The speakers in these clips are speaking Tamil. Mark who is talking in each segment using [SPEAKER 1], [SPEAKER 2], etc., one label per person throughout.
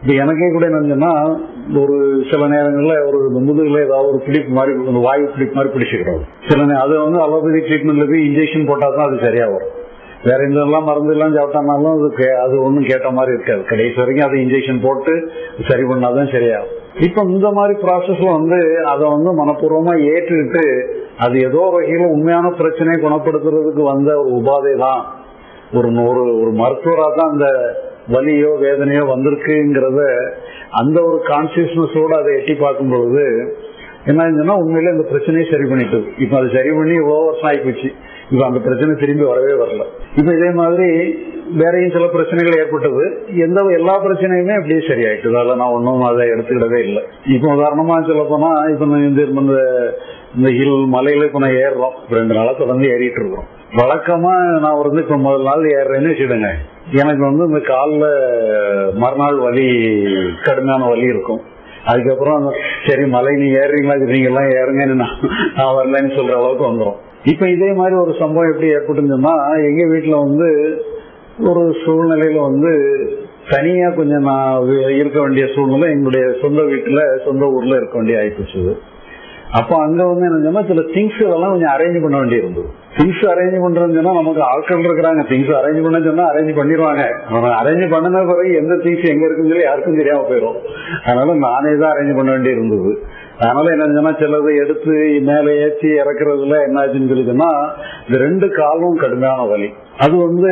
[SPEAKER 1] இப்ப எனக்கே கூட என்னன்னா ஒரு சில நேரங்கள்ல ஒரு முதுகுல ஏதாவது ஒரு பிடிப்பு மாதிரி ஒரு வாயு பிடிப்பு மாதிரி பிடிச்சிக்கிறோம் சில நே- அது வந்து அலோபதி ட்ரீட்மெண்ட்ல போய் இன்ஜெக்ஷன் போட்டா தான் அது சரியா வரும் வேற எந்தெல்லாம் மருந்து எல்லாம் சாப்பிட்டானாலும் அது கே- அது ஒன்றும் கேட்ட மாதிரி இருக்காது கடைசி வரைக்கும் அதை இன்ஜெக்ஷன் போட்டு சரி பண்ணாதான் சரியாகும் இப்ப இந்த மாதிரி ப்ராசஸ்ல வந்து அதை வந்து மனப்பூர்வமா ஏற்றுக்கிட்டு அது ஏதோ ஒரு வகையில உண்மையான பிரச்சனையை குணப்படுத்துறதுக்கு வந்த ஒரு உபாதை தான் ஒரு ஒரு ஒரு மருத்துவரா தான் அந்த வலியோ வேதனையோ வந்திருக்குங்கிறத அந்த ஒரு கான்சியஸ்னஸோட அதை எட்டி பார்க்கும் பொழுது என்ன ஆச்சுன்னா உண்மையில இந்த பிரச்சனையை சரி பண்ணிட்டு இப்ப அது சரி பண்ணி இவ்வளவு வருஷம் ஆயிப்போச்சு இப்ப அந்த பிரச்சனை திரும்பி வரவே வரல இப்ப இதே மாதிரி வேறையும் சில பிரச்சனைகள் ஏற்பட்டது எந்த எல்லா பிரச்சனையுமே அப்படியே சரியாயிட்டு அதில் நான் ஒன்றும் அதை எடுத்துக்கிடவே இல்லை இப்போ உதாரணமா சொல்ல போனா இப்ப நான் இந்த இந்த இந்த ஹில் மலையில இப்ப நான் ஏறுறோம் இப்ப ரெண்டு நாளா தொடர்ந்து ஏறிட்டு இருக்கிறோம் வழக்கமா நான் வந்து இப்ப முதல் நாள் ஏறுறேன்னு வச்சுடுங்க எனக்கு வந்து இந்த காலில் மறுநாள் வலி கடுமையான வலி இருக்கும் அதுக்கப்புறம் சரி மலை நீ ஏறுறீங்களா நீங்க எல்லாம் ஏறுங்கன்னு நான் நான் வரலன்னு சொல்ற அளவுக்கு வந்துடும் இப்ப இதே மாதிரி ஒரு சம்பவம் எப்படி ஏற்பட்டுச்சுன்னா எங்க வீட்டுல வந்து ஒரு சூழ்நிலையில வந்து தனியா கொஞ்சம் நான் இருக்க வேண்டிய சூழ்நிலை எங்களுடைய சொந்த வீட்டுல சொந்த ஊர்ல இருக்க வேண்டிய ஆயிப்போச்சு அப்ப அங்க வந்து என்ன சொன்னா சில திங்ஸ் எல்லாம் கொஞ்சம் அரேஞ்ச் பண்ண வேண்டி இருந்தது திங்ஸ் அரேஞ்ச் பண்றதுன்னு சொன்னா நமக்கு ஆட்கள் இருக்கிறாங்க திங்ஸ் அரேஞ்ச் பண்ண சொன்னா அரேஞ்ச் பண்ணிடுவாங்க அரேஞ்ச் பண்ணின பிறகு எந்த திங்ஸ் எங்க இருக்குன்னு சொல்லி யாருக்கும் தெரியாம போயிடும் அதனால நானே தான் அரேஞ்ச் பண்ண வேண்டி இருந்தது அதனால என்ன சொன்னா சிலதை எடுத்து மேலே ஏற்றி இறக்குறதுல என்ன ஆச்சுன்னு சொல்லி சொன்னா இந்த ரெண்டு காலும் கடுமையான வலி அது வந்து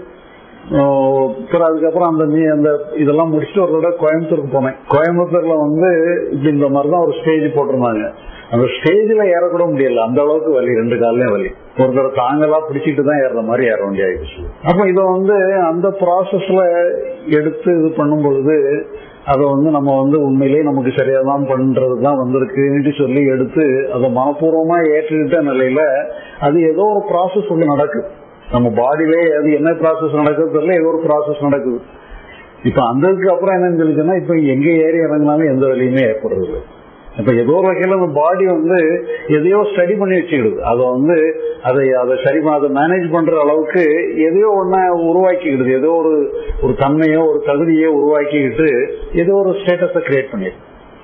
[SPEAKER 1] அப்புறம் அதுக்கப்புறம் அந்த நீ அந்த இதெல்லாம் முடிச்சுட்டு ஒரு தடவை கோயம்புத்தூருக்கு போனேன் கோயம்புத்தூர்ல வந்து இப்படி இந்த மாதிரி தான் ஒரு ஸ்டேஜ் போட்டிருந்தாங்க அந்த ஸ்டேஜ்ல ஏறக்கூட முடியல அந்த அளவுக்கு வலி ரெண்டு காலையும் வலி ஒரு தடவை தாங்களா பிடிச்சிட்டு தான் ஏறுற மாதிரி ஏற வேண்டிய ஆயிடுச்சு அப்ப இதை வந்து அந்த ப்ராசஸ்ல எடுத்து இது பண்ணும் பொழுது அதை வந்து நம்ம வந்து உண்மையிலேயே நமக்கு சரியா தான் பண்றது தான் வந்திருக்குன்னு சொல்லி எடுத்து அதை மனப்பூர்வமா ஏற்றுக்கிட்ட நிலையில அது ஏதோ ஒரு ப்ராசஸ் ஒன்று நடக்குது நம்ம பாடியிலே அது என்ன ப்ராசஸ் நடக்குது தெரியல ஏதோ ஒரு ப்ராசஸ் நடக்குது இப்ப அந்ததுக்கு அப்புறம் என்னன்னு சொல்லிச்சுன்னா இப்ப எங்க ஏறி இறங்கினாலும் எந்த வழியுமே ஏற்படுறது இல்லை இப்ப ஏதோ ஒரு வகையில அந்த பாடி வந்து எதையோ ஸ்டடி பண்ணி வச்சுக்கிடுது அதை வந்து அதை அதை சரி அதை மேனேஜ் பண்ற அளவுக்கு எதையோ ஒன்ன உருவாக்கிக்கிடுது ஏதோ ஒரு ஒரு தன்மையோ ஒரு தகுதியோ உருவாக்கிக்கிட்டு ஏதோ ஒரு ஸ்டேட்டஸை கிரியேட் பண்ணிடுது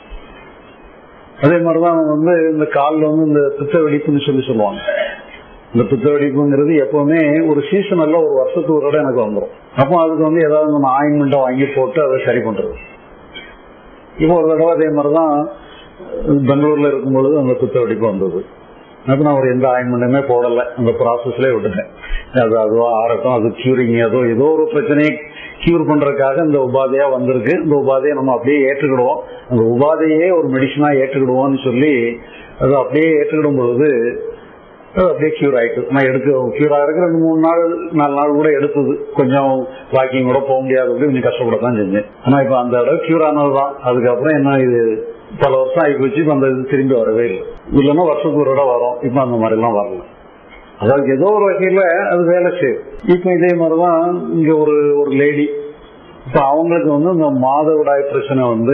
[SPEAKER 1] அதே மாதிரிதான் வந்து இந்த காலில் வந்து இந்த பித்த வெடிப்புன்னு சொல்லி சொல்லுவாங்க இந்த பித்த வெடிப்புங்கிறது எப்பவுமே ஒரு சீசனல்ல ஒரு வருஷத்துக்கு ஒரு தடவை எனக்கு வந்துடும் அப்போ அதுக்கு வந்து ஏதாவது நம்ம ஆயின்மெண்ட்டை வாங்கி போட்டு அதை சரி பண்றது இப்போ ஒரு தடவை அதே மாதிரிதான் பெங்களூர்ல இருக்கும் பொழுது அந்த பித்த வெடிப்பு வந்தது அப்ப நான் ஒரு எந்த ஆயின்மெண்ட்டுமே போடல அந்த ப்ராசஸ்ல விட்டுட்டேன் அது அதுவா ஆறட்டும் அது கியூரிங் ஏதோ ஏதோ ஒரு பிரச்சனையை கியூர் பண்றதுக்காக இந்த உபாதையா வந்திருக்கு இந்த உபாதையை நம்ம அப்படியே ஏற்றுக்கிடுவோம் அந்த உபாதையே ஒரு மெடிசனா ஏற்றுக்கிடுவோம்னு சொல்லி அது அப்படியே ஏற்றுக்கிடும் பொழுது அது அப்படியே கியூர் ஆயிட்டு நான் எடுக்க கியூர் ஆகிறதுக்கு ரெண்டு மூணு நாள் நாலு நாள் கூட எடுத்தது கொஞ்சம் வாக்கிங் கூட போக முடியாது கொஞ்சம் கஷ்டப்பட தான் செஞ்சேன் ஆனா இப்ப அந்த இடம் கியூர் ஆனதுதான் அதுக்கப்புறம் என்ன இது பல வருஷம் ஆகி போச்சு இப்ப அந்த இது திரும்பி வரவே இல்லை இல்லைன்னா வருஷத்துக்கு ஒரு இடம் வரும் இப்ப அந்த மாதிரி எல்லாம் வரல அதாவது ஏதோ ஒரு வகையில அது வேலை செய்யும் இப்ப இதே மாதிரிதான் இங்க ஒரு ஒரு லேடி இப்ப அவங்களுக்கு வந்து இந்த மாதவிடாய் பிரச்சனை வந்து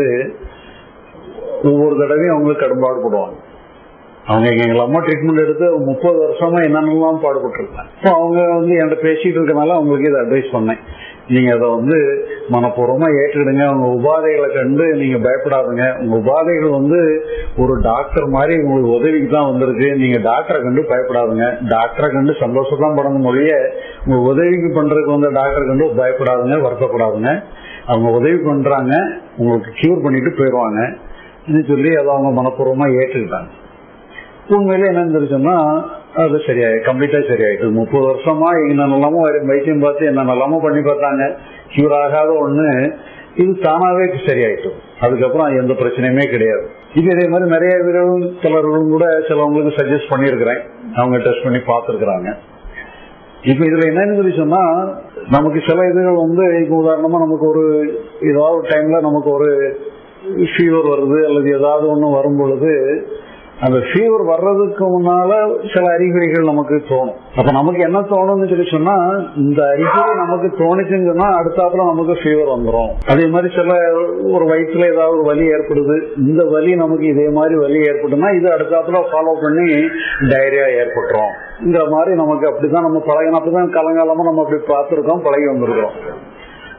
[SPEAKER 1] ஒவ்வொரு தடவையும் அவங்களுக்கு கடும்பாடு போடுவாங்க அவங்க எங்கெல்லாமோ ட்ரீட்மெண்ட் எடுத்து முப்பது வருஷமா என்னென்னலாம் பாடுபட்டுருக்காங்க இப்போ அவங்க வந்து என்கிட்ட பேசிட்டு இருக்கனால அவங்களுக்கு இதை அட்வைஸ் பண்ணேன் நீங்க அதை வந்து மனப்பூர்வமா ஏற்றுக்கிடுங்க உங்க உபாதைகளை கண்டு நீங்க பயப்படாதுங்க உங்க உபாதைகள் வந்து ஒரு டாக்டர் மாதிரி உங்களுக்கு உதவிக்கு தான் வந்திருக்கு நீங்க டாக்டரை கண்டு பயப்படாதுங்க டாக்டரை கண்டு சந்தோஷம் தான் படணும் மொழிய உங்க உதவிக்கு பண்றதுக்கு வந்த டாக்டர் கண்டு பயப்படாதுங்க வருத்தப்படாதுங்க அவங்க உதவி பண்றாங்க உங்களுக்கு கியூர் பண்ணிட்டு போயிடுவாங்க சொல்லி அதை அவங்க மனப்பூர்வமா ஏற்றுக்கிட்டாங்க உண்மையில என்னன்னு தெரிஞ்சோம்னா அது சரியாயி கம்ப்ளீட்டா சரியாயிட்டு முப்பது வருஷமா என்னென்னலாமோ வைத்தியம் பார்த்து என்னென்னலாமோ பண்ணி பார்த்தாங்க கியூர் ஆகாத ஒண்ணு இது தானாவே சரியாயிட்டு அதுக்கப்புறம் எந்த பிரச்சனையுமே கிடையாது இது இதே மாதிரி நிறைய வீரர்கள் சிலர்களும் கூட சிலவங்களுக்கு சஜஸ்ட் பண்ணியிருக்கிறேன் அவங்க டெஸ்ட் பண்ணி பார்த்துருக்குறாங்க இப்ப இதுல என்னன்னு சொல்லி சொன்னா நமக்கு சில இதுகள் வந்து இப்ப உதாரணமா நமக்கு ஒரு ஏதாவது டைம்ல நமக்கு ஒரு ஃபீவர் வருது அல்லது ஏதாவது ஒண்ணு வரும் பொழுது அந்த ஃபீவர் வர்றதுக்கு முன்னால சில அறிகுறிகள் நமக்கு தோணும் அப்ப நமக்கு என்ன தோணும்னு சொல்லி சொன்னா இந்த அறிகுறி நமக்கு தோணுச்சுன்னு சொன்னா அடுத்தாப்புல நமக்கு ஃபீவர் வந்துடும் அதே மாதிரி சில ஒரு வயிற்றுல ஏதாவது ஒரு வலி ஏற்படுது இந்த வலி நமக்கு இதே மாதிரி வலி ஏற்பட்டுனா இது அடுத்தாப்புல ஃபாலோ பண்ணி டைரியா ஏற்பட்டுரும் இந்த மாதிரி நமக்கு அப்படிதான் நம்ம பழகின அப்படிதான் காலங்காலமா நம்ம அப்படி பார்த்துருக்கோம் பழகி வந்திருக்கிறோம்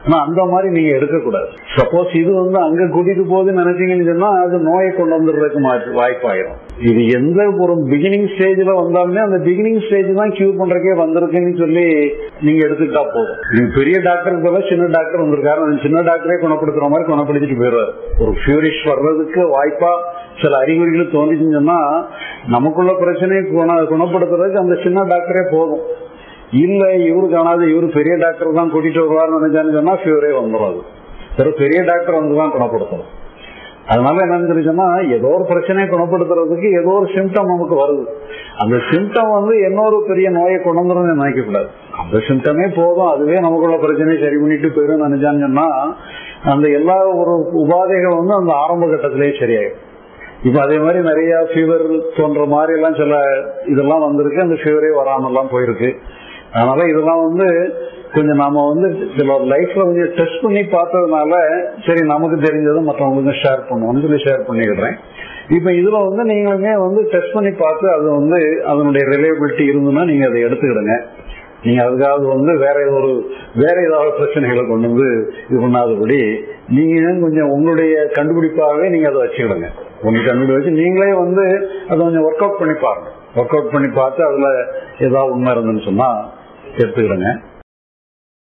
[SPEAKER 1] ஆனா அந்த மாதிரி நீங்க எடுக்கக்கூடாது சப்போஸ் இது வந்து அங்க கூட்டிட்டு போகுதுன்னு நினைச்சீங்கன்னு சொன்னா அது நோயை கொண்டு வந்துடுறதுக்கு மா- வாய்ப்பாயிரும் இது எந்த ஒரு பிகினிங் ஸ்டேஜ்ல வந்தாலுமே அந்த பிகினிங் ஸ்டேஜ் தான் கியூர் பண்றதுக்கே வந்திருக்குன்னு சொல்லி நீங்க எடுத்துக்கிட்டா போதும் நீங்க பெரிய டாக்டருக்கு பதிலா சின்ன டாக்டர் வந்திருக்காரு அந்த சின்ன டாக்டரே குணப்படுத்துற மாதிரி குணப்படுத்திட்டு போயிடுறாரு ஒரு ஃபியூரிஷ் வர்றதுக்கு வாய்ப்பா சில அறிகுறிகள் தோன்றிச்சுன்னு சொன்னா நமக்குள்ள பிரச்சனையை குண குணப்படுத்துறதுக்கு அந்த சின்ன டாக்டரே போதும் இல்ல இவரு காணாது இவரு பெரிய டாக்டர் தான் கூட்டிட்டு வருவார்னு நினைச்சான்னு சொன்னா ஃபீவரே வந்துடும் அது வெறும் பெரிய டாக்டர் வந்து தான் குணப்படுத்தணும் அதனால என்னன்னு சொல்லி சொன்னா ஏதோ ஒரு பிரச்சனையை குணப்படுத்துறதுக்கு ஏதோ ஒரு சிம்டம் நமக்கு வருது அந்த சிம்டம் வந்து இன்னொரு பெரிய நோயை கொண்டு வந்துடும் நினைக்க கூடாது அந்த சிம்டமே போதும் அதுவே நமக்குள்ள பிரச்சனையை சரி பண்ணிட்டு போயிடும் நினைச்சான்னு சொன்னா அந்த எல்லா ஒரு உபாதைகள் வந்து அந்த ஆரம்ப கட்டத்திலேயே சரியாயிடும் இப்ப அதே மாதிரி நிறைய ஃபீவர் தோன்ற மாதிரி எல்லாம் சில இதெல்லாம் வந்திருக்கு அந்த ஃபீவரே வராம எல்லாம் போயிருக்கு அதனால இதெல்லாம் வந்து கொஞ்சம் நாம வந்து சில லைஃப்ல கொஞ்சம் டெஸ்ட் பண்ணி பார்த்ததுனால சரி நமக்கு தெரிஞ்சதை மற்றவங்களுக்கு ஷேர் பண்ணுவோம்னு சொல்லி ஷேர் பண்ணிக்கிறேன் இப்ப இதுல வந்து நீங்களுமே வந்து டெஸ்ட் பண்ணி பார்த்து அது வந்து அதனுடைய ரிலையபிலிட்டி இருந்ததுன்னா நீங்க அதை எடுத்துக்கிடுங்க நீங்க அதுக்காவது வந்து வேற ஏதோ ஒரு வேற ஏதாவது பிரச்சனைகளை கொண்டு வந்து இது பண்ணாதபடி நீங்க கொஞ்சம் உங்களுடைய கண்டுபிடிப்பாகவே நீங்க அதை வச்சுக்கிடுங்க உங்க கண்டுபிடி வச்சு நீங்களே வந்து அதை கொஞ்சம் ஒர்க் அவுட் பண்ணி பாருங்க ஒர்க் அவுட் பண்ணி பார்த்து அதுல ஏதாவது உண்மை இருந்துன்னு சொன்னா எடுத்துக்கிடுங்க